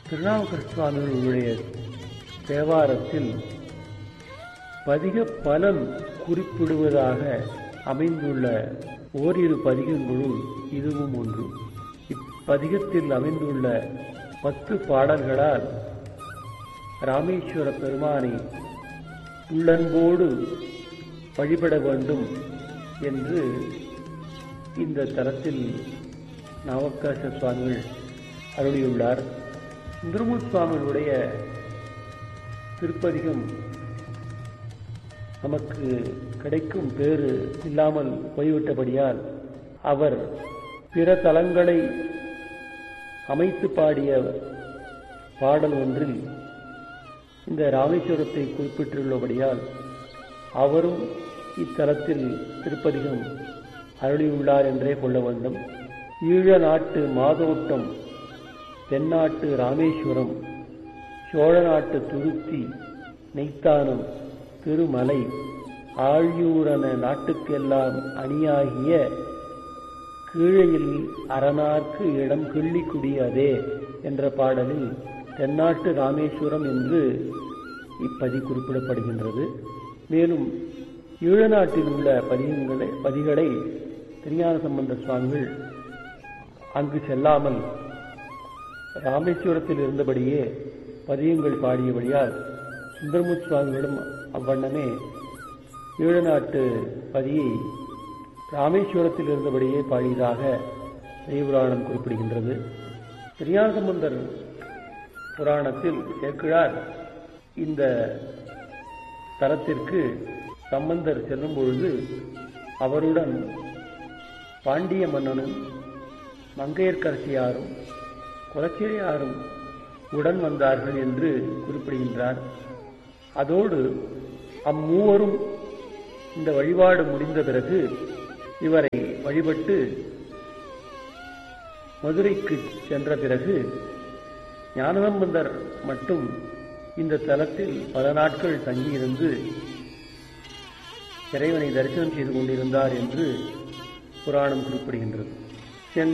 திருநாவுக்கர சுவாமிகளுடைய தேவாரத்தில் பதிக பலன் குறிப்பிடுவதாக அமைந்துள்ள ஓரிரு பதிகங்களுள் இதுவும் ஒன்று இப்பதிகத்தில் அமைந்துள்ள பத்து பாடல்களால் ராமேஸ்வர பெருமானை உள்ளன்போடு வழிபட வேண்டும் என்று இந்த தலத்தில் நவக்காச சுவாமிகள் அருளியுள்ளார் சுந்தரமூர் சுவாமிகளுடைய திருப்பதிகம் நமக்கு கிடைக்கும் பேறு இல்லாமல் போய்விட்டபடியால் அவர் பிற தலங்களை அமைத்து பாடிய பாடல் ஒன்றில் இந்த ராமேஸ்வரத்தை குறிப்பிட்டுள்ளபடியால் அவரும் இத்தலத்தில் திருப்பதிகம் அருளியுள்ளார் என்றே கொள்ள வேண்டும் ஈழ நாட்டு மாதோட்டம் தென்னாட்டு ராமேஸ்வரம் சோழ நாட்டு துருத்தி நெய்த்தானம் திருமலை ஆழியூரன நாட்டுக்கெல்லாம் அணியாகிய கீழையில் அரணார்க்கு இடம் கிள்ளிக்குடி அதே என்ற பாடலில் தென்னாட்டு ராமேஸ்வரம் என்று இப்பதி குறிப்பிடப்படுகின்றது மேலும் ஈழநாட்டில் உள்ள பதிகங்களை பதிகளை திருஞான சம்பந்த சுவாமிகள் அங்கு செல்லாமல் ராமேஸ்வரத்தில் இருந்தபடியே பதியங்கள் பாடியபடியால் சுந்தரமுத் சுவாமிகளும் அவ்வண்ணமே ஈழநாட்டு பதியை ராமேஸ்வரத்தில் இருந்தபடியே பாடியதாக தெய்வபுராணம் குறிப்பிடுகின்றது திருஞானசம்பந்தர் புராணத்தில் சேக்கிழார் இந்த தலத்திற்கு சம்பந்தர் செல்லும் பொழுது அவருடன் பாண்டிய மன்னனும் மங்கையர்க்கரசியாரும் குலச்சிறையாரும் உடன் வந்தார்கள் என்று குறிப்பிடுகின்றார் அதோடு அம்மூவரும் இந்த வழிபாடு முடிந்த பிறகு இவரை வழிபட்டு மதுரைக்கு சென்ற பிறகு ஞானசம்பந்தர் மட்டும் இந்த தலத்தில் பல நாட்கள் தங்கியிருந்து இறைவனை தரிசனம் செய்து கொண்டிருந்தார் என்று புராணம் குறிப்பிடுகின்றது